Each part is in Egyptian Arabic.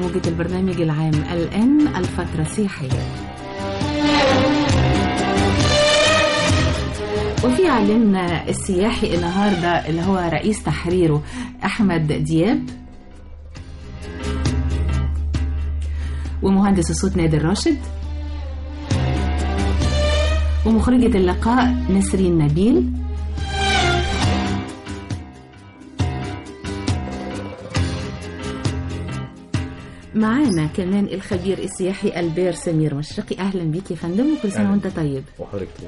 موجة البرنامج العام الآن الفترة السياحية وفي علمنا السياحي النهاردة اللي هو رئيس تحريره أحمد دياب ومهندس الصوت نادر راشد ومخرجة اللقاء نسرين نبيل معانا كمان الخبير السياحي البير سمير مشرقي اهلا بيك يا فندم وكل سنه أهلاً. وانت طيب وحضرتك طيب.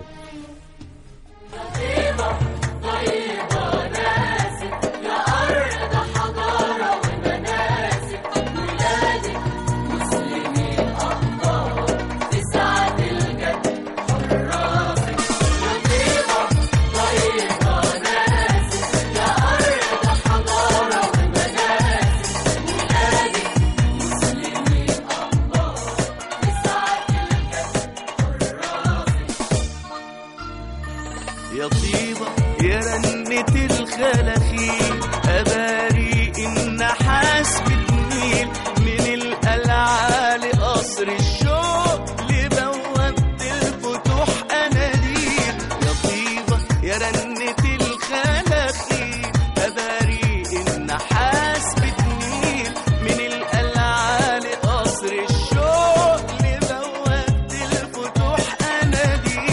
يا طيبة يا رنة الخلاخيل أباري النحاس بتميل من القلعة لقصر الشوق لبوابة الفتوح أناديل يا طيبة يا رنة الخلاخيل أباري النحاس بتميل من القلعة لقصر الشوق لبوابة الفتوح أناديل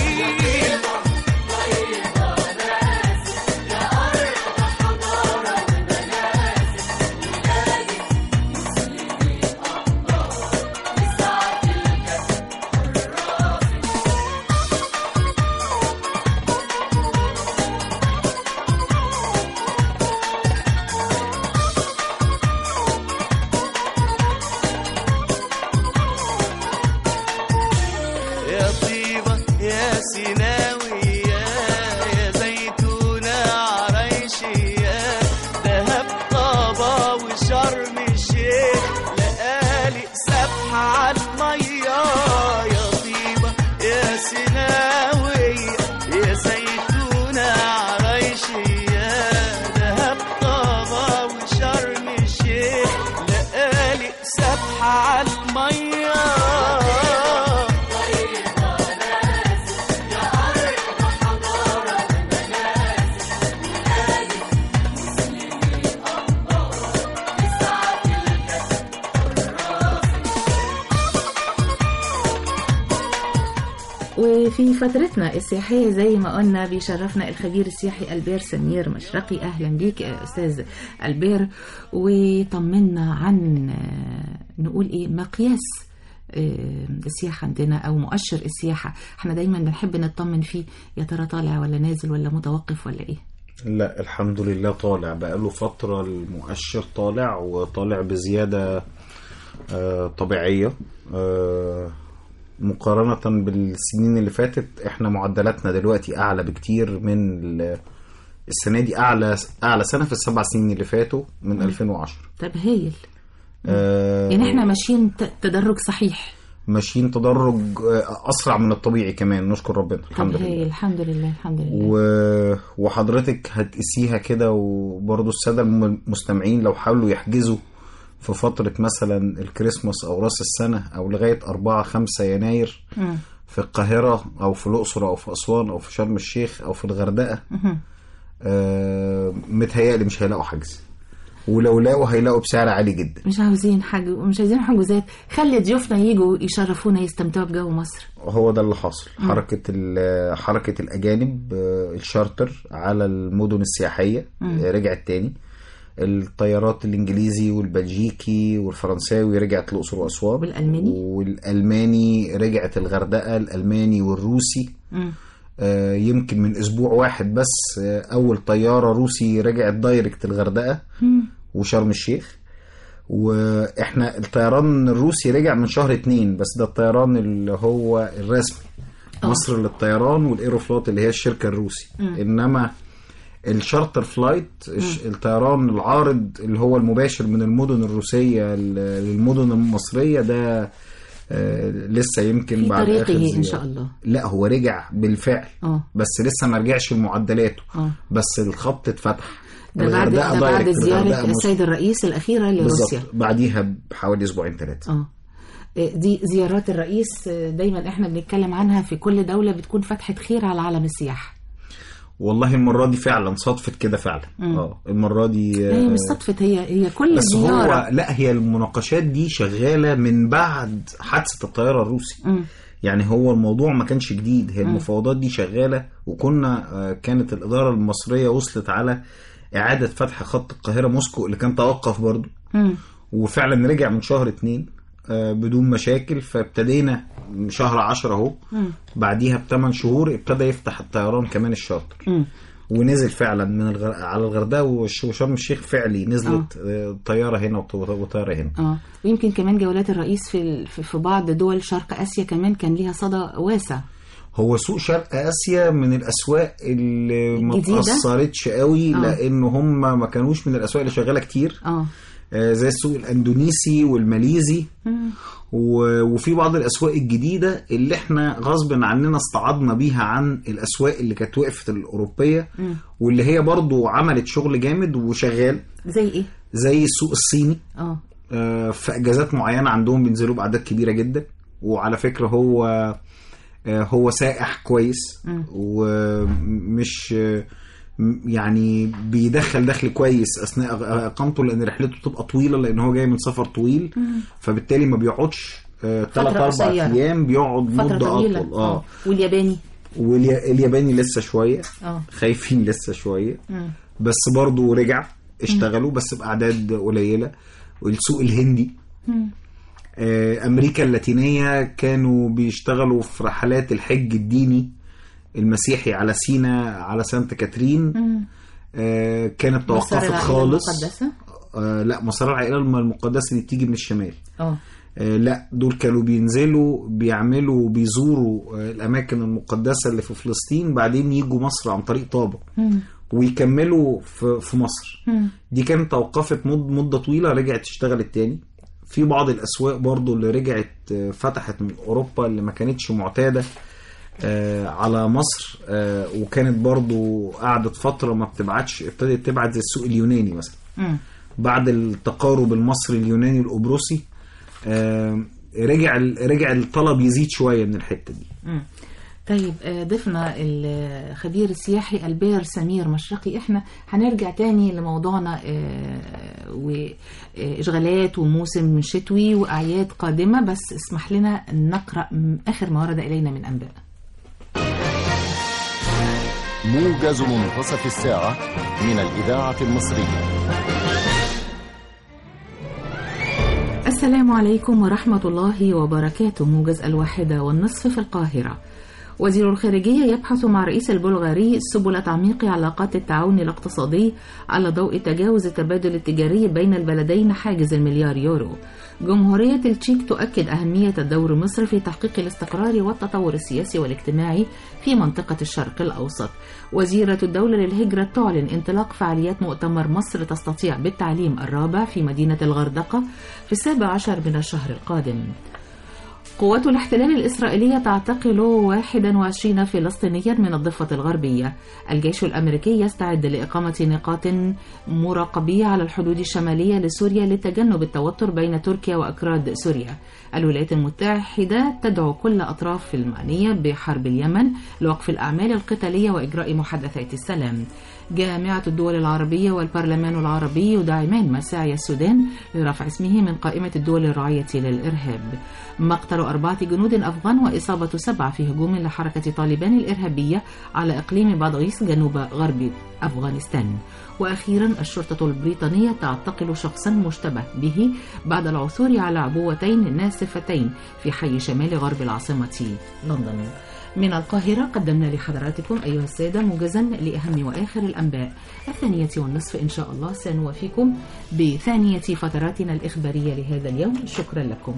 يا طيبة يا سيناوية يا زيتونة عريشية دهب طابة وشرم الشيخ لقالق سبحة عالمية يا طيبة يا سيناوية يا زيتونة عريشية دهب طابة وشرم الشيخ لقالق سبحة عالمية وفي فترتنا السياحية زي ما قلنا بيشرفنا الخبير السياحي البير سمير مشرقي أهلا بيك يا أستاذ البير وطمنا عن آه، نقول إيه مقياس آه، السياحة عندنا أو مؤشر السياحة احنا دايما بنحب نطمن فيه يا ترى طالع ولا نازل ولا متوقف ولا إيه لا الحمد لله طالع بقاله فترة المؤشر طالع وطالع بزيادة آه، طبيعية آه، مقارنة بالسنين اللي فاتت احنا معدلاتنا دلوقتي اعلى بكتير من ال- السنة دي اعلى اعلى سنة في السبع سنين اللي فاتوا من 2010 طب هايل آه، يعني احنا ماشيين ت- تدرج صحيح ماشيين تدرج آه، اسرع من الطبيعي كمان نشكر ربنا الحمد طب لله هايل الحمد لله الحمد لله و... وحضرتك هتقيسيها كده وبرضه السادة المستمعين لو حاولوا يحجزوا في فترة مثلا الكريسماس أو رأس السنة أو لغاية 4 5 يناير مم. في القاهرة أو في الأقصر أو في أسوان أو في شرم الشيخ أو في الغردقة مهم. آه متهيألي مش هيلاقوا حجز ولو لاقوا هيلاقوا بسعر عالي جدا مش عاوزين حاجة مش عايزين حجوزات خلي ضيوفنا يجوا يشرفونا يستمتعوا بجو مصر هو ده اللي حاصل حركة ال- حركة الأجانب آه، الشارتر على المدن السياحية آه، رجعت تاني الطيارات الإنجليزي والبلجيكي والفرنساوي رجعت الأقصر وأسوان والألماني؟ والألماني رجعت الغردقة الألماني والروسي مم. آه، يمكن من أسبوع واحد بس آه، أول طيارة روسي رجعت دايركت الغردقة مم. وشرم الشيخ واحنا الطيران الروسي رجع من شهر اتنين بس ده الطيران اللي هو الرسمي آه. مصر للطيران والايروفلوت اللي هي الشركة الروسي انما الشارتر فلايت الش- الطيران العارض اللي هو المباشر من المدن الروسية ل- للمدن المصرية ده آه، لسه يمكن في بعد آخر طريقه ان زيارة. شاء الله لا هو رجع بالفعل اه بس لسه ما رجعش لمعدلاته اه بس الخط اتفتح ده بعد الغردقة ده بعد دايركت، زياره الغردقة مش- السيد الرئيس الاخيره لروسيا بالظبط بعديها بحوالي اسبوعين ثلاثه اه دي زيارات الرئيس دايما احنا بنتكلم عنها في كل دولة بتكون فتحة خير على عالم السياحة والله المره دي فعلا صدفت كده فعلا مم. اه المره دي لا هي آه، مش صدفة هي هي كل بس زيارة هو لا هي المناقشات دي شغاله من بعد حادثه الطياره الروسي مم. يعني هو الموضوع ما كانش جديد هي المفاوضات دي شغاله وكنا آه، كانت الاداره المصريه وصلت على اعاده فتح خط القاهره موسكو اللي كان توقف برضو مم. وفعلا رجع من شهر اتنين آه، بدون مشاكل فابتدينا من شهر عشرة اهو مم. بعديها بثمان شهور ابتدى يفتح الطيران كمان الشاطر مم. ونزل فعلا من الغر... على الغردقه وش- وشرم الشيخ فعلي نزلت آه. طياره هنا وط- وطياره هنا اه ويمكن كمان جولات الرئيس في ال- في في بعض دول شرق اسيا كمان كان ليها صدى واسع هو سوق شرق اسيا من الاسواق اللي ما الجديدة؟ اتاثرتش قوي آه. لان هم ما كانوش من الاسواق اللي شغاله كتير اه آه، زي السوق الاندونيسي والماليزي مم. و- وفي بعض الاسواق الجديده اللي احنا غصب عننا استعضنا بيها عن الاسواق اللي كانت وقفت الاوروبيه مم. واللي هي برضو عملت شغل جامد وشغال زي ايه زي السوق الصيني اه آه، في اجازات معينه عندهم بينزلوا باعداد كبيره جدا وعلى فكره هو آه، هو سائح كويس مم. ومش آه، م- يعني بيدخل دخل كويس اثناء أغ- اقامته لان رحلته بتبقى طويله لان هو جاي من سفر طويل فبالتالي ما بيقعدش ثلاث فترة اربع قصيرة. ايام بيقعد فترة مده طويلة اطول اه والياباني والياباني لسه شويه اه خايفين لسه شويه مم. بس برضه رجع اشتغلوا بس باعداد قليله والسوق الهندي مم. آه، امريكا اللاتينيه كانوا بيشتغلوا في رحلات الحج الديني المسيحي على سينا على سانت كاترين مم. آه، كانت مسار توقفت العائلة خالص المقدسة آه، لا مسار العائله المقدسه اللي بتيجي من الشمال اه آه، لا دول كانوا بينزلوا بيعملوا بيزوروا آه، الاماكن المقدسه اللي في فلسطين بعدين يجوا مصر عن طريق طابه مم. ويكملوا في في مصر مم. دي كانت توقفت مد مده طويله رجعت اشتغلت تاني في بعض الاسواق برضو اللي رجعت آه، فتحت من اوروبا اللي ما كانتش معتاده آه، على مصر آه، وكانت برضو قعدت فتره ما بتبعتش ابتدت تبعت زي السوق اليوناني مثلا مم. بعد التقارب المصري اليوناني القبرصي آه، رجع رجع الطلب يزيد شويه من الحته دي مم. طيب آه، ضيفنا الخبير السياحي البير سمير مشرقي احنا هنرجع تاني لموضوعنا آه، واشغالات وموسم شتوي واعياد قادمه بس اسمح لنا نقرا م- اخر ما ورد الينا من انباء موجز منتصف الساعة من الإذاعة المصرية السلام عليكم ورحمة الله وبركاته موجز الواحدة والنصف في القاهرة وزير الخارجية يبحث مع رئيس البلغاري سبل تعميق علاقات التعاون الاقتصادي على ضوء تجاوز التبادل التجاري بين البلدين حاجز المليار يورو جمهورية التشيك تؤكد أهمية الدور مصر في تحقيق الاستقرار والتطور السياسي والاجتماعي في منطقة الشرق الأوسط وزيرة الدولة للهجرة تعلن انطلاق فعاليات مؤتمر مصر تستطيع بالتعليم الرابع في مدينة الغردقة في السابع عشر من الشهر القادم قوات الاحتلال الإسرائيلية تعتقل 21 فلسطينيا من الضفة الغربية الجيش الأمريكي يستعد لإقامة نقاط مراقبية على الحدود الشمالية لسوريا لتجنب التوتر بين تركيا وأكراد سوريا الولايات المتحدة تدعو كل أطراف المعنية بحرب اليمن لوقف الأعمال القتالية وإجراء محادثات السلام جامعة الدول العربية والبرلمان العربي يدعمان مساعي السودان لرفع اسمه من قائمة الدول الراعية للإرهاب مقتل أربعة جنود أفغان وإصابة سبعة في هجوم لحركة طالبان الإرهابية على إقليم بادغيس جنوب غرب أفغانستان وأخيرا الشرطة البريطانية تعتقل شخصا مشتبه به بعد العثور على عبوتين ناسفتين في حي شمال غرب العاصمة لندن من القاهرة قدمنا لحضراتكم أيها السادة موجزا لأهم وآخر الأنباء الثانية والنصف إن شاء الله سنوافيكم بثانية فتراتنا الإخبارية لهذا اليوم شكرا لكم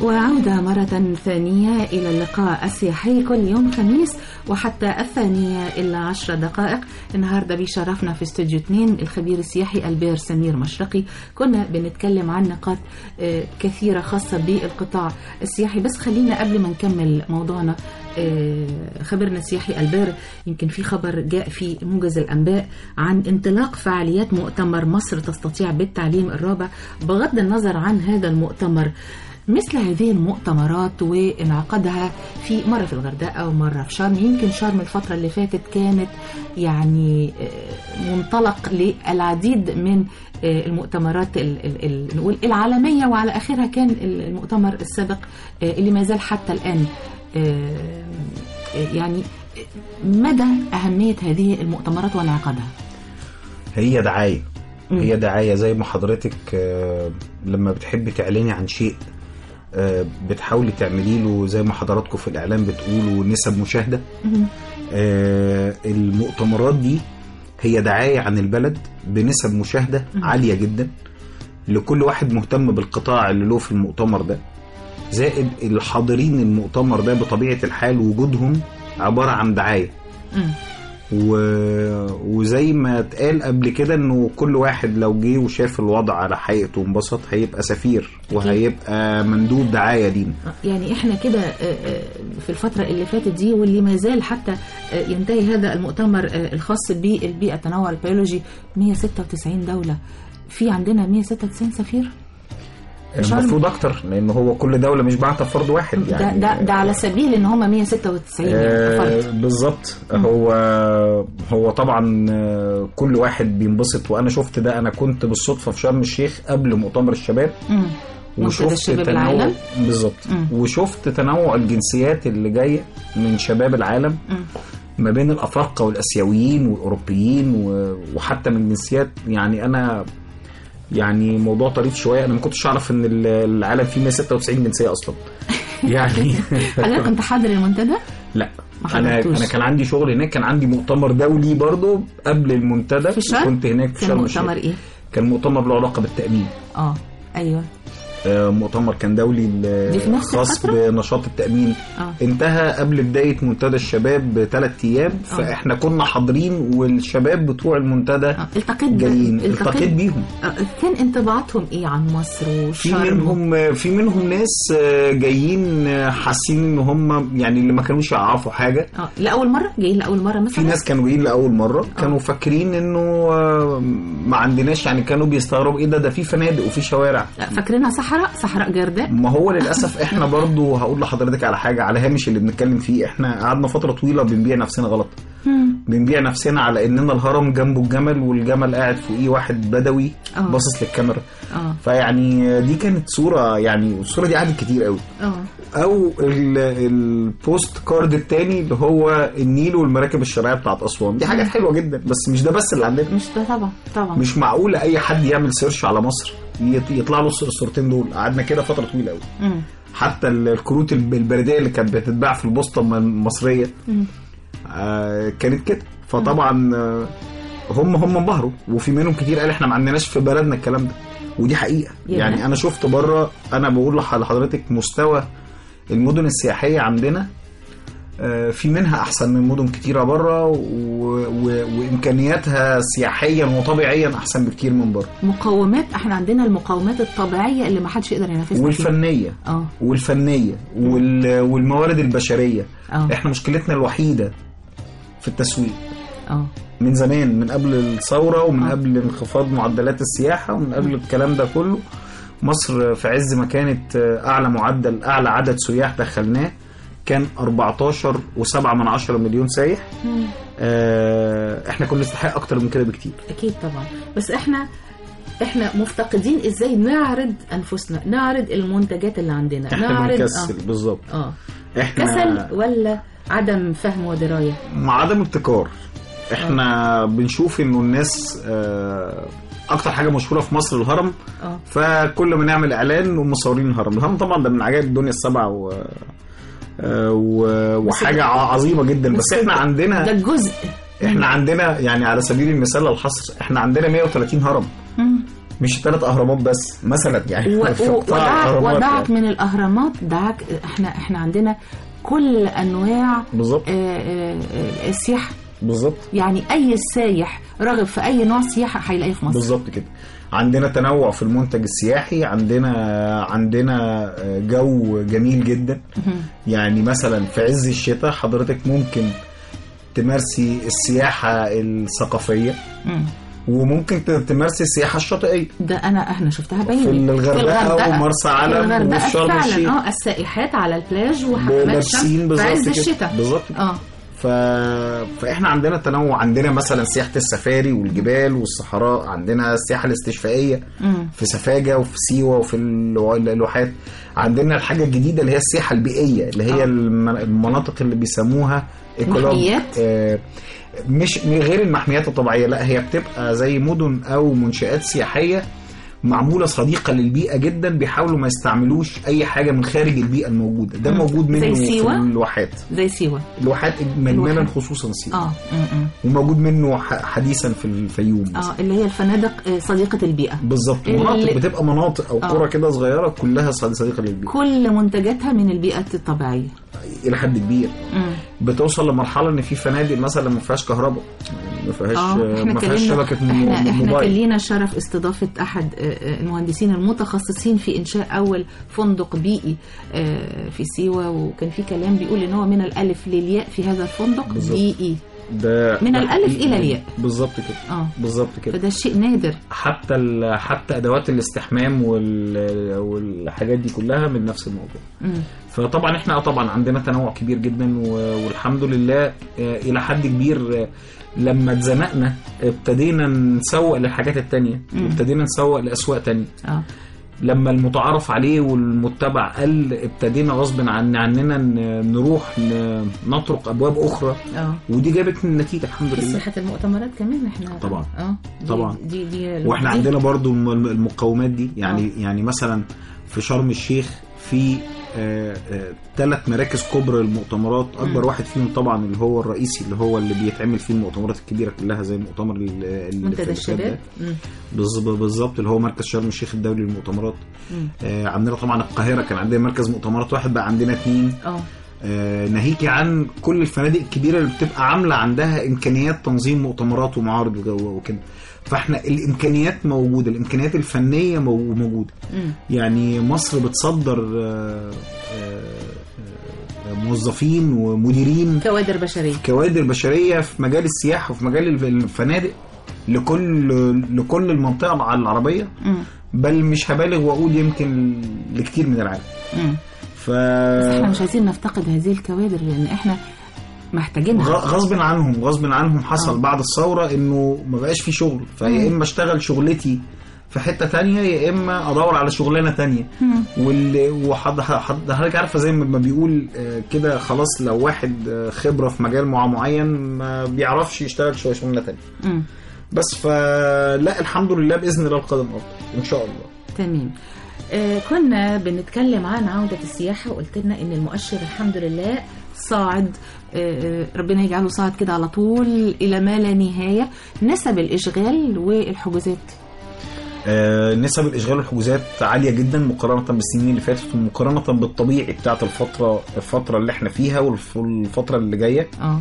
وعودة مرة ثانية إلى اللقاء السياحي كل يوم خميس وحتى الثانية إلا عشر دقائق النهاردة بيشرفنا في استوديو 2 الخبير السياحي البير سمير مشرقي كنا بنتكلم عن نقاط آه، كثيرة خاصة بالقطاع السياحي بس خلينا قبل ما نكمل موضوعنا آه، خبرنا السياحي البير يمكن في خبر جاء في موجز الأنباء عن انطلاق فعاليات مؤتمر مصر تستطيع بالتعليم الرابع بغض النظر عن هذا المؤتمر مثل هذه المؤتمرات وانعقادها في مرة في الغردقة ومرة في شرم يمكن شرم الفترة اللي فاتت كانت يعني آه، منطلق للعديد من آه، المؤتمرات ال- ال- ال- نقول العالمية وعلى آخرها كان المؤتمر السابق آه، اللي ما زال حتى الآن آه، آه، يعني مدى أهمية هذه المؤتمرات وانعقادها هي دعايه مم. هي دعايه زي ما حضرتك آه، لما بتحبي تعلني عن شيء آه، بتحاولي تعملي له زي ما حضراتكم في الاعلام بتقولوا نسب مشاهده مم. آه، المؤتمرات دي هي دعايه عن البلد بنسب مشاهده عاليه جدا لكل واحد مهتم بالقطاع اللي له في المؤتمر ده زائد الحاضرين المؤتمر ده بطبيعه الحال وجودهم عباره عن دعايه مم. و... وزي ما اتقال قبل كده انه كل واحد لو جه وشاف الوضع على حقيقته وانبسط هيبقى سفير وهيبقى مندوب دعايه لينا يعني احنا كده آه، آه، في الفترة اللي فاتت دي واللي ما زال حتى آه، ينتهي هذا المؤتمر آه، الخاص بالبيئة التنوع البيولوجي 196 دولة في عندنا 196 سفير شرم. المفروض اكتر لان هو كل دوله مش بعتها فرد واحد ده, يعني ده, ده على سبيل ان هم 196 آه فرد بالظبط هو هو طبعا آه، كل واحد بينبسط وانا شفت ده انا كنت بالصدفه في شرم الشيخ قبل مؤتمر الشباب مم. منتدى الشباب تنوع العالم بالظبط مم. وشفت تنوع الجنسيات اللي جايه من شباب العالم مم. ما بين الافارقه والاسيويين والاوروبيين و- وحتى من جنسيات يعني انا يعني موضوع طريف شويه انا ما كنتش اعرف ان ال- العالم فيه 196 جنسيه اصلا يعني حضرتك كنت حاضر المنتدى؟ لا ما انا حضرتوش. انا كان عندي شغل هناك كان عندي مؤتمر دولي برضو قبل المنتدى في شرم؟ كنت هناك في كان شرم مؤتمر الشيخ ايه؟ كان مؤتمر له علاقه بالتامين اه ايوه آه، مؤتمر كان دولي ل- دي في نفس خاص الفترة؟ بنشاط التامين اه انتهى قبل بداية منتدى الشباب بثلاث أيام فإحنا كنا حاضرين والشباب بتوع المنتدى آه. التقيت ب- جايين التقيت بيهم آه، كان انطباعاتهم ايه عن مصر في وشرم منهم في منهم ناس آه، جايين آه، حاسين ان هم يعني اللي ما كانوش يعرفوا حاجه اه لاول مره جايين لاول مره مثلا في ناس كانوا جايين لاول مره كانوا فاكرين انه آه، ما عندناش يعني كانوا بيستغربوا ايه ده ده في فنادق وفي شوارع لا، فاكرينها صحراء صحراء جرداء ما هو للاسف احنا برضو هقول لحضرتك على حاجه على هامش اللي بنتكلم فيه احنا قعدنا فتره طويله بنبيع نفسنا غلط بنبيع نفسنا على اننا الهرم جنبه الجمل والجمل قاعد فوقيه واحد بدوي آه. باصص للكاميرا اه فيعني دي كانت صوره يعني الصوره دي قعدت كتير قوي اه او ال- البوست كارد التاني اللي هو النيل والمراكب الشرعيه بتاعت اسوان دي حاجات حلوه جدا بس مش ده بس اللي عندنا مش ده طبعا طبعا مش معقول اي حد يعمل سيرش على مصر يط- يطلع له الصورتين دول قعدنا كده فتره طويله قوي مم. حتى ال- الكروت الب- البريديه اللي كانت بتتباع في البوسطه الم- المصريه مم. آه كانت كده فطبعا آه هم هم انبهروا وفي منهم كتير قال احنا ما عندناش في بلدنا الكلام ده ودي حقيقه يا يعني بلد. انا شفت بره انا بقول لح- لحضرتك مستوى المدن السياحيه عندنا آه، في منها احسن من مدن كتيره بره و... و... وامكانياتها سياحيا وطبيعيا احسن بكتير من بره مقومات احنا عندنا المقومات الطبيعيه اللي ما حدش يقدر ينافسنا فيها والفنيه اه والفنيه وال... والموارد البشريه اه احنا مشكلتنا الوحيده في التسويق اه من زمان من قبل الثورة ومن آه. قبل انخفاض معدلات السياحة ومن قبل الكلام ده كله مصر في عز ما كانت أعلى معدل أعلى عدد سياح دخلناه كان 14 و7 من 10 مليون سايح مم. آه، احنا كنا نستحق اكتر من كده بكتير اكيد طبعا بس احنا احنا مفتقدين ازاي نعرض انفسنا نعرض المنتجات اللي عندنا احنا نعرض بنكسل بالظبط اه, آه. احنا كسل ولا عدم فهم ودرايه مع عدم ابتكار احنا بنشوف انه الناس آه، اكتر حاجه مشهوره في مصر الهرم اه فكل ما نعمل اعلان نقوم مصورين الهرم الهرم طبعا ده من عجائب الدنيا السبع و... آه، و... وحاجه ع- عظيمه جدا بس احنا ده عندنا الجزء احنا عندنا يعني على سبيل المثال الحصر احنا عندنا 130 هرم مم. مش ثلاث اهرامات بس مثلا يعني و- في و- قطاع ودعك الأهرامات ودعك يعني. من الاهرامات دعك احنا احنا عندنا كل انواع بالظبط آه، آه، آه، السياحه بالظبط يعني اي سايح راغب في اي نوع سياحه هيلاقيه في مصر بالظبط كده عندنا تنوع في المنتج السياحي عندنا عندنا جو جميل جدا يعني مثلا في عز الشتاء حضرتك ممكن تمارسي السياحة الثقافية مم. وممكن ت- تمارسي السياحة الشاطئية ده انا احنا شفتها بعيني في الغردقة ومرسى علم في الغردقة وفي شرم فعلا الشيخ. اه السائحات على البلاج وحمامات لابسين شمس في عز بالظبط كده الشتاء بالظبط اه ف... فاحنا عندنا تنوع عندنا مثلا سياحة السفاري والجبال والصحراء عندنا السياحة الاستشفائية مم. في سفاجة وفي سيوة وفي الو- الواحات عندنا الحاجة الجديدة اللي هي السياحة البيئية اللي هي آه. الم- المناطق اللي بيسموها إيكولوج. محميات؟ آه، مش من غير المحميات الطبيعية لا هي بتبقى زي مدن أو منشآت سياحية معمولة صديقة للبيئة جدا بيحاولوا ما يستعملوش أي حاجة من خارج البيئة الموجودة ده مم. موجود زي منه في سيوة؟ الواحات زي سيوه الواحات مجملا الواحات. خصوصا سيوة اه مم، مم. وموجود منه ح- حديثا في الفيوم مثلا. اه اللي هي الفنادق آه، صديقه البيئه بالظبط اللي- مناطق بتبقى مناطق او آه. قرى كده صغيره كلها صد- صديقه للبيئه كل منتجاتها من البيئه الطبيعيه الى حد كبير مم. بتوصل لمرحله ان في فنادق مثلا ما فيهاش كهرباء يعني ما فيهاش اه احنا ما فيهاش كلمنا شبكه مو- احنا احنا كان موبايل لينا شرف استضافه احد آه، آه، المهندسين المتخصصين في انشاء اول فندق بيئي آه، في سيوه وكان في كلام بيقول ان هو من الالف للياء في هذا الفندق بالظبط. بيئي ده من ده الألف حقيقي. إلى الياء. بالظبط كده اه بالظبط كده فده شيء نادر حتى ال- حتى ادوات الاستحمام وال- والحاجات دي كلها من نفس الموضوع مم. فطبعا احنا اه طبعا عندنا تنوع كبير جدا و- والحمد لله آه، الى حد كبير آه، لما اتزنقنا ابتدينا نسوق للحاجات التانية مم. ابتدينا نسوق لاسواق تانية اه لما المتعارف عليه والمتبع قل ابتدينا غصب عن عننا ن- نروح ن- نطرق ابواب اخرى اه ودي جابت النتيجه الحمد في لله سياحه المؤتمرات كمان احنا طبعا. اه دي طبعا. دي دي واحنا دي- عندنا برضو الم- المقومات دي يعني يعني مثلا في شرم الشيخ في ثلاث مراكز كبرى للمؤتمرات اكبر مم. واحد فيهم طبعا اللي هو الرئيسي اللي هو اللي بيتعمل فيه المؤتمرات الكبيره كلها زي المؤتمر ال- اللي في منتدى اللي فات ده. الشباب مم. بالظبط بالظبط اللي هو مركز شرم الشيخ الدولي للمؤتمرات مم. آه، عندنا طبعا القاهره كان عندنا مركز مؤتمرات واحد بقى عندنا اثنين اه آه، ناهيكي عن كل الفنادق الكبيره اللي بتبقى عامله عندها امكانيات تنظيم مؤتمرات ومعارض وجو- وكده فاحنا الامكانيات موجوده الامكانيات الفنيه مو- موجوده مم. يعني مصر بتصدر آه، آه، آه، موظفين ومديرين كوادر بشريه كوادر بشريه في مجال السياحه وفي مجال الف- الفنادق لكل لكل المنطقه العربيه مم. بل مش هبالغ واقول يمكن لكتير من العالم مم. ف بس احنا مش عايزين نفتقد هذه الكوادر لان احنا محتاجينها غ- غصب عنهم غصب عنهم حصل آه. بعد الثوره انه ما بقاش في شغل فيا اما اشتغل شغلتي في حته تانية يا اما ادور على شغلانه تانية مم. واللي وحض- حض- حضرتك عارفه زي ما بيقول آه، كده خلاص لو واحد آه، خبره في مجال مع- معين ما بيعرفش يشتغل شويه شغلانه تانية مم. بس فلا الحمد لله باذن الله القادم افضل ان شاء الله تمام آه كنا بنتكلم عن عودة السياحة وقلت لنا إن المؤشر الحمد لله صاعد آه آه، ربنا يجعله صاعد كده على طول إلى ما لا نهاية نسب الإشغال والحجوزات آه، نسب الاشغال والحجوزات عاليه جدا مقارنه بالسنين اللي فاتت ومقارنه بالطبيعي بتاعت الفتره الفتره اللي احنا فيها والف- والفتره اللي جايه اه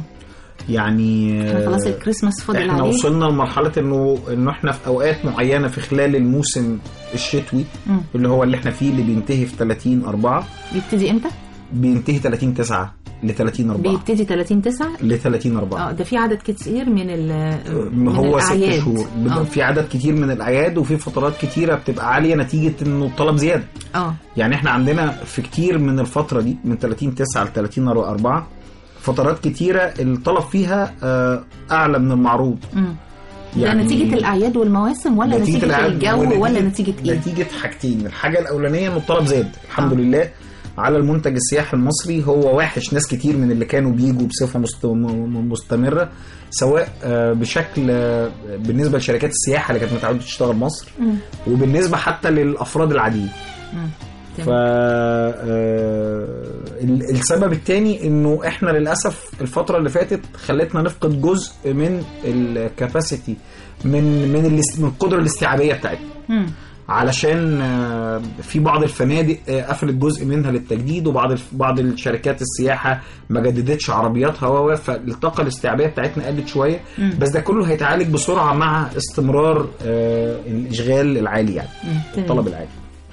يعني احنا خلاص آه، الكريسماس فاضل احنا عليه وصلنا لمرحله انه انه احنا في اوقات معينه في خلال الموسم الشتوي مم. اللي هو اللي احنا فيه اللي بينتهي في 30 4 بيبتدي امتى؟ بينتهي 30 9 ل 30 4 بيبتدي 30 9 ل 30 4 اه ده في عدد كتير من ال ما من هو ست الأعياد. شهور بيبقى اه في عدد كتير من الاعياد وفي فترات كتيره بتبقى عاليه نتيجه انه الطلب زياده اه يعني احنا عندنا في كتير من الفترة دي من 30 9 ل 30 4 فترات كتيرة الطلب فيها آه، أعلى من المعروض مم. ده نتيجة الأعياد والمواسم ولا نتيجة, الأعياد الجو ونتيجة- ولا نتيجة إيه؟ نتيجة حاجتين الحاجة الأولانية إنه الطلب زاد الحمد آه. لله على المنتج السياحي المصري هو واحش ناس كتير من اللي كانوا بيجوا بصفة مست- م- مستمرة سواء آه، بشكل آه، بالنسبة لشركات السياحة اللي كانت متعودة تشتغل مصر مم. وبالنسبة حتى للأفراد العاديين مم. ف آه، ال- السبب الثاني انه احنا للاسف الفتره اللي فاتت خلتنا نفقد جزء من الكاباسيتي من من الاس- من القدره الاستيعابيه بتاعتنا مم. علشان آه، في بعض الفنادق آه، قفلت جزء منها للتجديد وبعض الف- بعض الشركات السياحه ما جددتش عربياتها و و- فالطاقه الاستيعابيه بتاعتنا قلت شويه مم. بس ده كله هيتعالج بسرعه مع استمرار آه، الاشغال العالي يعني مم. تمام. الطلب العالي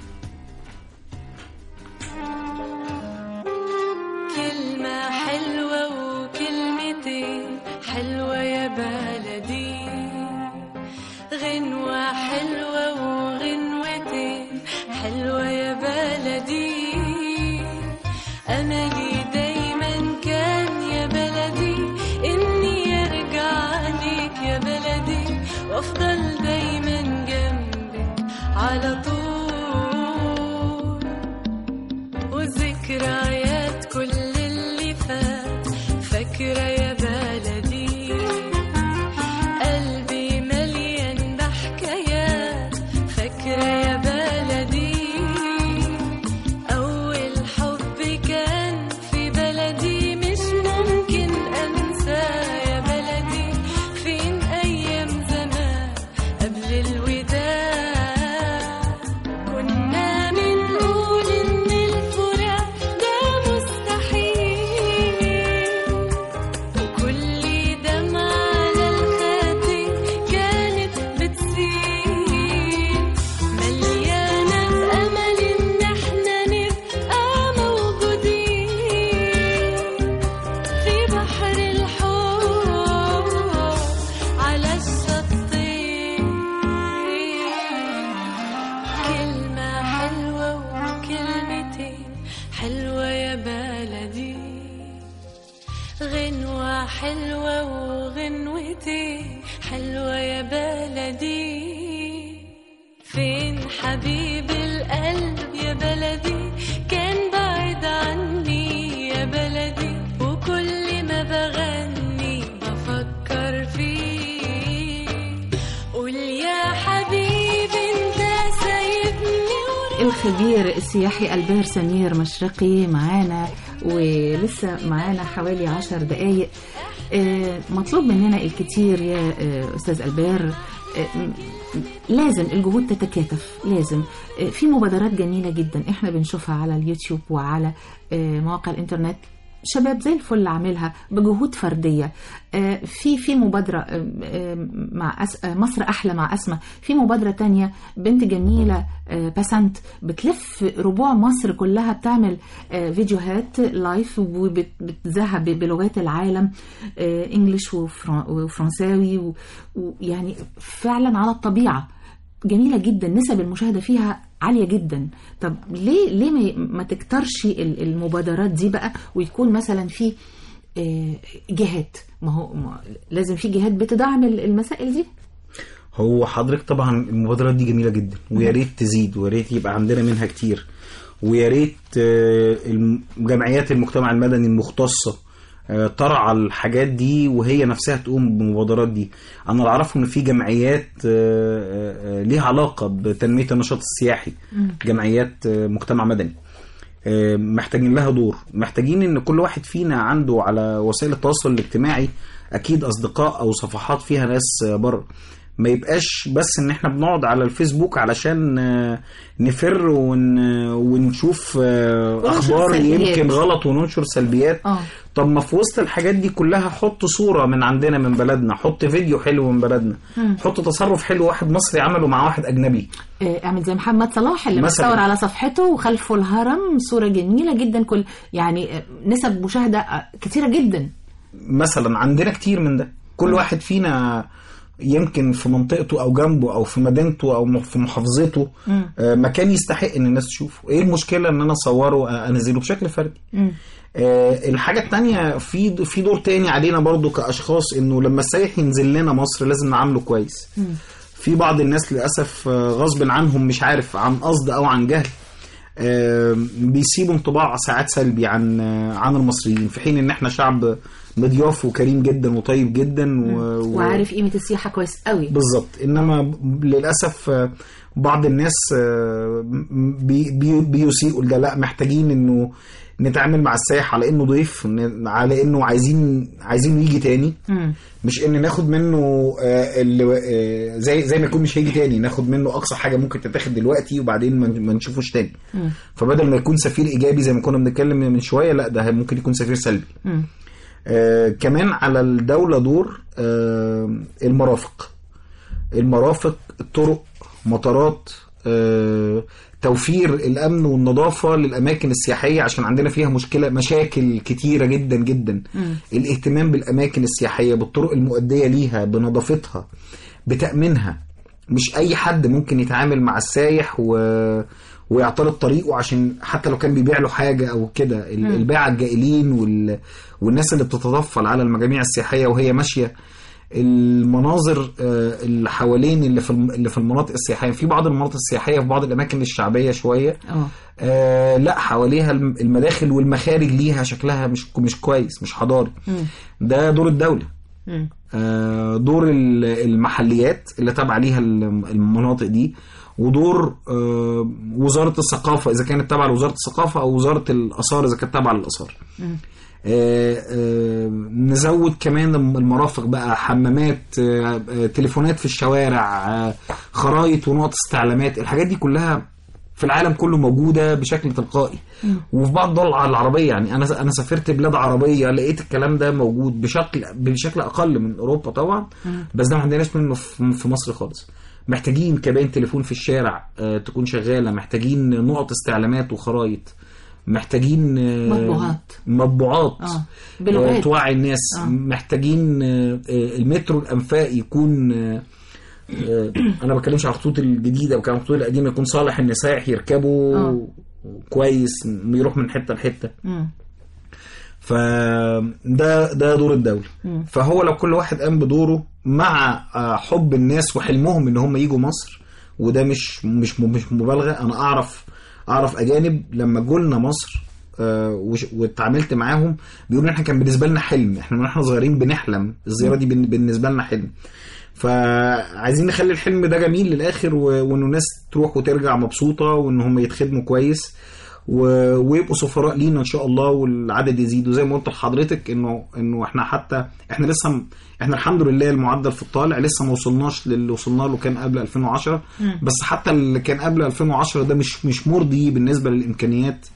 كلمة حلوة وكلمتين حلوة يا بلدي غنوة حلوة وغنوتين حلوة يا بلدي أملي دايما كان يا بلدي إني أرجع ليك يا بلدي وأفضل دايما جنبك على طول وذكريات كل اللي فات فاكرة يا بلدي قلبي مليان بحكايات فاكرة يا بلدي أول حب كان في بلدي مش ممكن أنساه يا بلدي فين أيام زمان قبل الوداع كنا بنقول إن الفراق ده مستحيل وكل دمعة على الخاتم كانت بتسيل مليانة بأمل إن احنا نبقى موجودين في بحر الحب على الشطين كلمة حلوة وكلمتين حلوة يا بلدي غنوة حلوة وغنوتين حلوة يا بلدي فين حبيب القلب يا بلدي كان بعيد عني يا بلدي وكل ما بغني بفكر فيه قول يا حبيبي انت سايبني ورا الخبير السياحي البير سمير مشرقي معانا ولسه معانا حوالي عشر دقايق آه، مطلوب مننا الكتير يا آه، أستاذ البير آه، م- لازم الجهود تتكاتف لازم آه، في مبادرات جميلة جدا احنا بنشوفها على اليوتيوب وعلى آه، مواقع الانترنت شباب زي الفل عاملها بجهود فردية آه، في في مبادرة آه، آه، مع أس... آه، مصر أحلى مع أسمى في مبادرة تانية بنت جميلة آه، باسنت بتلف ربوع مصر كلها بتعمل آه، فيديوهات لايف وبتذهب بلغات العالم آه، انجليش وفرن- وفرنساوي و- ويعني فعلا على الطبيعة جميلة جدا نسب المشاهدة فيها عالية جدا طب ليه ليه ما, ما تكترش ال- المبادرات دي بقى ويكون مثلا في آه، جهات ما هو ما لازم في جهات بتدعم ال- المسائل دي هو حضرتك طبعا المبادرات دي جميله جدا ويا ريت تزيد ويا ريت يبقى عندنا منها كتير ويا ريت آه، الم- جمعيات المجتمع المدني المختصه آه، ترعى الحاجات دي وهي نفسها تقوم بالمبادرات دي انا اللي اعرفه ان في جمعيات آه، آه، آه، ليها علاقه بتنميه النشاط السياحي جمعيات آه، مجتمع مدني آه، محتاجين لها دور محتاجين ان كل واحد فينا عنده على وسائل التواصل الاجتماعي اكيد اصدقاء او صفحات فيها ناس آه، بره ما يبقاش بس ان احنا بنقعد على الفيسبوك علشان آه، نفر ون ونشوف آه، وننشر اخبار سلبيات. يمكن غلط وننشر سلبيات اه طب ما في وسط الحاجات دي كلها حط صورة من عندنا من بلدنا حط فيديو حلو من بلدنا مم. حط تصرف حلو واحد مصري عمله مع واحد أجنبي آه، اعمل زي محمد صلاح اللي مثلاً. متصور على صفحته وخلفه الهرم صورة جميلة جدا كل يعني آه، نسب مشاهدة آه، كتيرة جدا مثلا عندنا كتير من ده كل واحد فينا يمكن في منطقته او جنبه او في مدينته او م- في محافظته مم. آه، مكان يستحق ان الناس تشوفه ايه المشكله ان انا اصوره آه، انزله بشكل فردي مم. آه، الحاجة التانية في في دور تاني علينا برضو كأشخاص إنه لما السائح ينزل لنا مصر لازم نعامله كويس. في بعض الناس للأسف آه، غصب عنهم مش عارف عن قصد أو عن جهل آه، بيسيبوا انطباع ساعات سلبي عن آه، عن المصريين في حين إن إحنا شعب مضياف وكريم جدا وطيب جدا و... و- وعارف قيمة السياحة كويس قوي بالظبط انما ب- للاسف آه، بعض الناس آه، بي بي بيسيئوا ده لا محتاجين انه نتعامل مع السائح على انه ضيف ن- على انه عايزين عايزين يجي تاني مم. مش ان ناخد منه آه، اللي آه، زي زي ما يكون مش هيجي تاني ناخد منه اقصى حاجه ممكن تتاخد دلوقتي وبعدين ما ما نشوفوش تاني مم. فبدل ما يكون سفير ايجابي زي ما كنا بنتكلم من شويه لا ده ممكن يكون سفير سلبي مم. آه كمان على الدولة دور آه المرافق المرافق الطرق مطارات آه توفير الأمن والنظافة للأماكن السياحية عشان عندنا فيها مشكلة مشاكل كتيرة جدا جدا مم. الاهتمام بالأماكن السياحية بالطرق المؤدية ليها بنظافتها بتأمينها مش أي حد ممكن يتعامل مع السايح و... ويعترض طريقه عشان حتى لو كان بيبيع له حاجة أو كده ال- الباعة الجائلين وال... والناس اللي بتتطفل على المجاميع السياحية وهي ماشية المناظر آه، اللي حوالين اللي في الم- اللي في المناطق السياحيه في بعض المناطق السياحيه في بعض الاماكن الشعبيه شويه اه آه لا حواليها الم- المداخل والمخارج ليها شكلها مش مش كويس مش حضاري مم. ده دور الدوله مم. آه، دور ال- المحليات اللي تابعه ليها الم- المناطق دي ودور آه، وزاره الثقافه اذا كانت تابعه لوزاره الثقافه او وزاره الاثار اذا كانت تابعه للاثار مم. آه، آه، نزود كمان المرافق بقى حمامات آه، آه، تليفونات في الشوارع آه، خرايط ونقط استعلامات الحاجات دي كلها في العالم كله موجوده بشكل تلقائي وفي بعض الدول العربيه يعني انا انا سافرت بلاد عربيه لقيت الكلام ده موجود بشكل بشكل اقل من اوروبا طبعا بس ده ما عندناش منه في في مصر خالص محتاجين كباين تليفون في الشارع آه، تكون شغاله محتاجين نقط استعلامات وخرايط محتاجين آه، مطبوعات. مطبوعات اه بلغات آه، توعي الناس آه. محتاجين آه، آه، المترو الانفاق يكون آه، آه، انا ما بتكلمش على الخطوط الجديده وكان الخطوط القديمه يكون صالح ان سائح يركبه آه. كويس يروح من حته لحته مم. فده ده دور الدوله مم. فهو لو كل واحد قام بدوره مع آه، حب الناس وحلمهم ان هم يجوا مصر وده مش مش مش مبالغه انا اعرف اعرف اجانب لما جولنا مصر آه، وش- واتعاملت معاهم بيقولوا احنا كان بالنسبه لنا حلم احنا من احنا صغيرين بنحلم الزياره دي بن- بالنسبه لنا حلم فعايزين نخلي الحلم ده جميل للاخر و- وانه الناس تروح وترجع مبسوطه وان هم يتخدموا كويس و- ويبقوا سفراء لينا ان شاء الله والعدد يزيد وزي ما قلت لحضرتك انه انه احنا حتى احنا لسه م- احنا الحمد لله المعدل في الطالع لسه ما وصلناش للي وصلنا له كان قبل 2010 بس حتى اللي كان قبل 2010 ده مش مش مرضي بالنسبه للامكانيات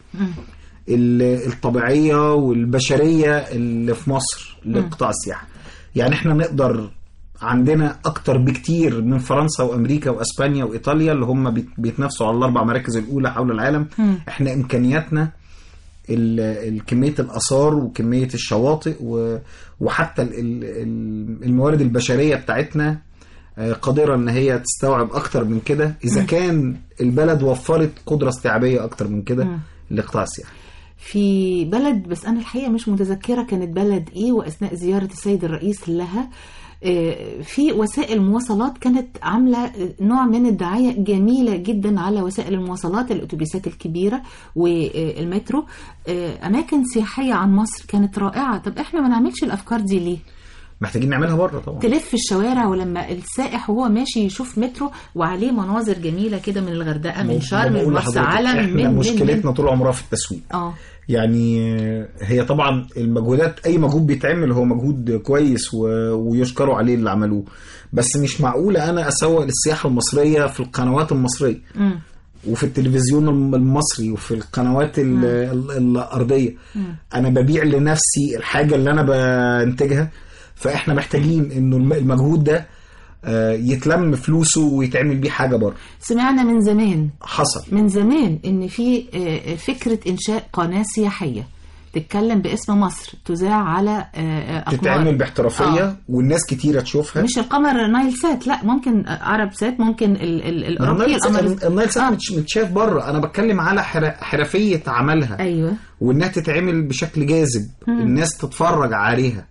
ال- الطبيعيه والبشريه اللي في مصر لقطاع السياحه يعني احنا نقدر عندنا اكتر بكتير من فرنسا وامريكا واسبانيا وايطاليا اللي هم بيت- بيتنافسوا على الاربع مراكز الاولى حول العالم احنا امكانياتنا ال- ال- كميه الاثار وكميه الشواطئ و- وحتى ال- ال- ال- الموارد البشريه بتاعتنا آه، قادره ان هي تستوعب اكتر من كده اذا كان البلد وفرت قدره استيعابيه اكتر من كده لقطاع السياحه في بلد بس أنا الحقيقة مش متذكرة كانت بلد إيه وأثناء زيارة السيد الرئيس لها آه، في وسائل مواصلات كانت عاملة آه، نوع من الدعاية جميلة جدا على وسائل المواصلات الأتوبيسات الكبيرة والمترو آه، أماكن سياحية عن مصر كانت رائعة طب إحنا ما نعملش الأفكار دي ليه؟ محتاجين نعملها بره طبعا تلف الشوارع ولما السائح وهو ماشي يشوف مترو وعليه مناظر جميلة كده من الغردقة من شرم من بقول مرسى لحضرتك علم احنا من من من مشكلتنا طول عمرها في التسويق اه يعني هي طبعا المجهودات اي مجهود بيتعمل هو مجهود كويس و... ويشكروا عليه اللي عملوه بس مش معقوله انا اسوق للسياحه المصريه في القنوات المصريه مم. وفي التلفزيون الم- المصري وفي القنوات ال... ال... الارضيه انا ببيع لنفسي الحاجه اللي انا بنتجها فاحنا محتاجين انه الم- المجهود ده آه، يتلم فلوسه ويتعمل بيه حاجه بره سمعنا من زمان حصل من زمان ان في آه، فكره انشاء قناه سياحيه تتكلم باسم مصر تذاع على آه، آه، أقمار. تتعمل باحترافيه آه. والناس كتيره تشوفها مش القمر نايل سات لا ممكن عرب سات ممكن ال ال الاوروبي النايل سات- القمر النايل سات آه. متش- متشاف بره انا بتكلم على حر- حرفيه عملها ايوه وانها تتعمل بشكل جاذب الناس تتفرج عليها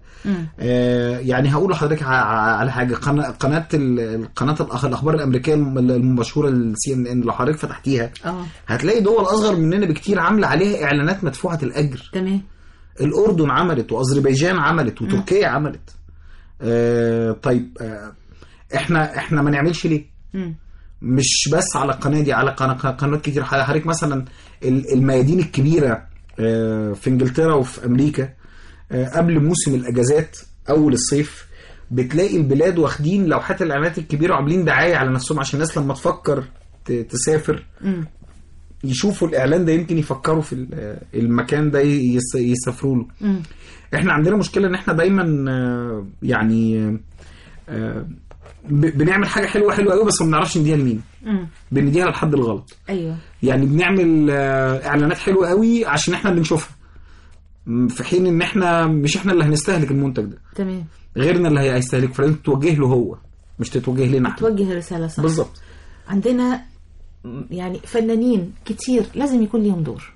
آه يعني هقول لحضرتك ع- ع- على حاجه قناه قناه ال- قناه الأخ- الاخبار الامريكيه الم- المشهوره السي ان ان لو حضرتك فتحتيها اه هتلاقي دول اصغر مننا بكتير عامله عليها اعلانات مدفوعه الاجر تمام الاردن عملت واذربيجان عملت وتركيا عملت آه طيب آه احنا احنا ما نعملش ليه مم. مش بس على القناه دي على قنا- قنوات كتير حضرتك مثلا ال- الميادين الكبيره آه، في انجلترا وفي امريكا آه، قبل موسم الاجازات اول الصيف بتلاقي البلاد واخدين لوحات الاعلانات الكبيره وعاملين دعايه على نفسهم عشان الناس لما تفكر ت- تسافر مم. يشوفوا الاعلان ده يمكن يفكروا في ال- المكان ده يس- يسافروا له مم. احنا عندنا مشكله ان احنا دايما آه، يعني آه، ب- بنعمل حاجه حلوه حلوه قوي بس ما بنعرفش نديها لمين مم. بنديها للحد الغلط ايوه يعني بنعمل آه، اعلانات حلوه قوي عشان احنا اللي نشوفها م، في حين ان احنا مش احنا اللي هنستهلك المنتج ده تمام غيرنا اللي هيستهلك فلازم توجه له هو مش تتوجه لنا احنا توجه رساله صح بالظبط عندنا م- يعني فنانين كتير لازم يكون ليهم دور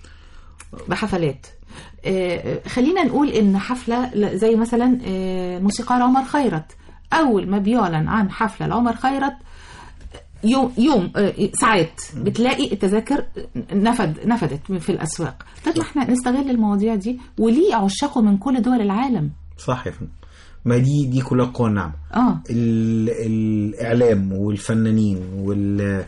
بحفلات آه، خلينا نقول ان حفله ل- زي مثلا آه، موسيقار عمر خيرت اول ما بيعلن عن حفله لعمر خيرت يوم يوم آه، ساعات بتلاقي التذاكر نفد نفدت في الاسواق طب ما احنا نستغل المواضيع دي وليه عشاقه من كل دول العالم صح يا فندم ما دي دي كلها قوى النعمه اه ال- الاعلام والفنانين وال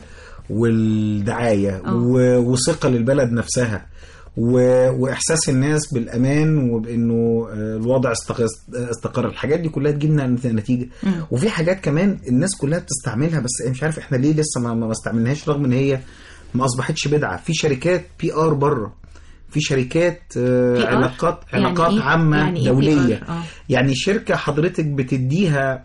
والدعايه آه. و- وثقه للبلد نفسها و- واحساس الناس بالامان وبانه آه، الوضع استق- استقر الحاجات دي كلها تجيب لنا نت- نتيجه مم. وفي حاجات كمان الناس كلها بتستعملها بس مش عارف احنا ليه لسه ما, ما استعملناهاش رغم ان هي ما اصبحتش بدعه في شركات بي ار بره في شركات آه، PR؟ علاقات يعني علاقات إيه؟ عامه يعني إيه دوليه PR؟ آه. يعني شركة حضرتك بتديها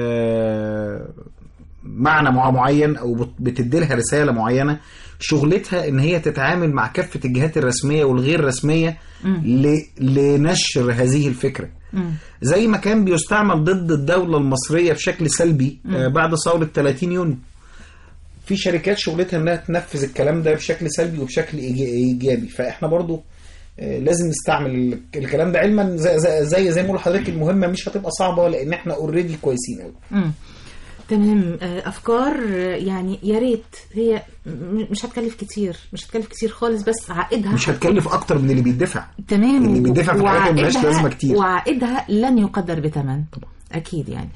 آه، معنى مع- معين او بت- بتدي لها رسالة معينة شغلتها ان هي تتعامل مع كافة الجهات الرسمية والغير رسمية ل- لنشر هذه الفكرة مم. زي ما كان بيستعمل ضد الدولة المصرية بشكل سلبي آه، بعد ثورة 30 يونيو في شركات شغلتها انها تنفذ الكلام ده بشكل سلبي وبشكل إيجا- ايجابي فاحنا برضو آه، لازم نستعمل ال- الكلام ده علما زي زي زي, زي ما بقول لحضرتك المهمه مش هتبقى صعبه لان احنا اوريدي كويسين قوي مم. تمام آه، افكار آه، يعني يا ريت هي م- مش هتكلف كتير مش هتكلف كتير خالص بس عائدها مش هتكلف اكتر من اللي بيدفع تمام اللي و- بيدفع في الحاجات اللي ملهاش وعائدها- لازمة كتير. وعائدها لن يقدر بثمن اكيد يعني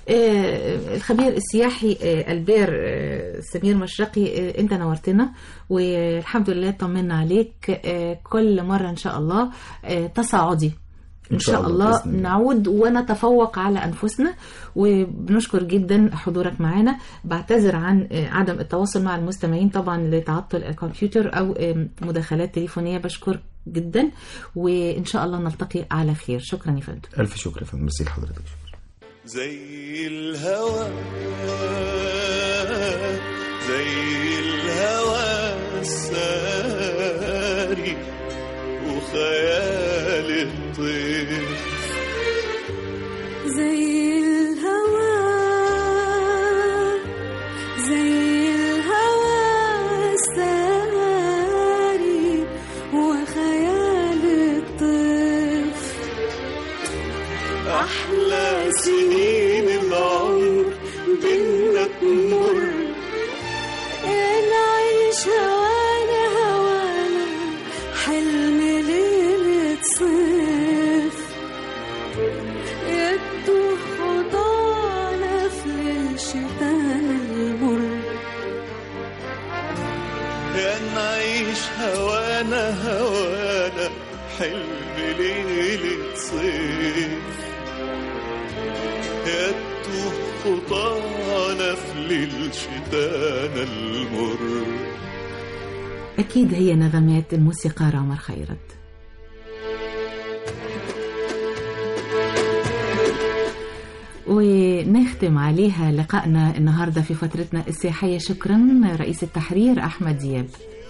آه، الخبير السياحي آه، البير آه، سمير مشرقي آه، انت نورتنا والحمد لله طمنا عليك آه، كل مره ان شاء الله آه، تصاعدي ان شاء الله بإذن الله. نعود ونتفوق على انفسنا وبنشكر جدا حضورك معنا بعتذر عن آه، عدم التواصل مع المستمعين طبعا لتعطل الكمبيوتر او آه، مداخلات تليفونيه بشكر جدا وان شاء الله نلتقي على خير شكرا يا فندم الف شكر يا فندم ميرسي لحضرتك شكرا زي الهوى زي الهوى الساري وخيال الطير زي الهوى زي الهوى الساري وخيال الطفل أحلى سنين العمر بينا تمر نعيش هوانا هوانا حلم ليلة صيف يده خضعنا في الشتاء المر يا نعيش هوانا هوانا حلم ليلة صيف يا تتوه خطانا في ليل شتانا المر اكيد هي نغمات الموسيقار عمر خيرت ونختم عليها لقائنا النهارده في فترتنا السياحيه شكرا رئيس التحرير احمد دياب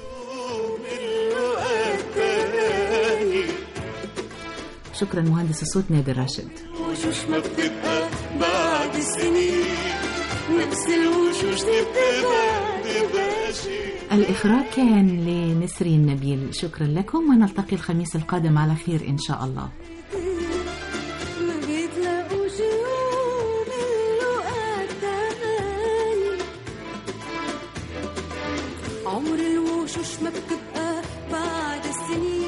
التاني شكرا مهندس الصوت نادر راشد وشوش ما بتبقى بعد سنين نفس الوشوش تبقى بعد باشي الإخراج كان لنسرين نبيل شكرا لكم ونلتقي الخميس القادم على خير إن شاء الله ما بيتلاقوش يوم اللقاء التاني عمر الوشوش ما بتبقى بعد السنين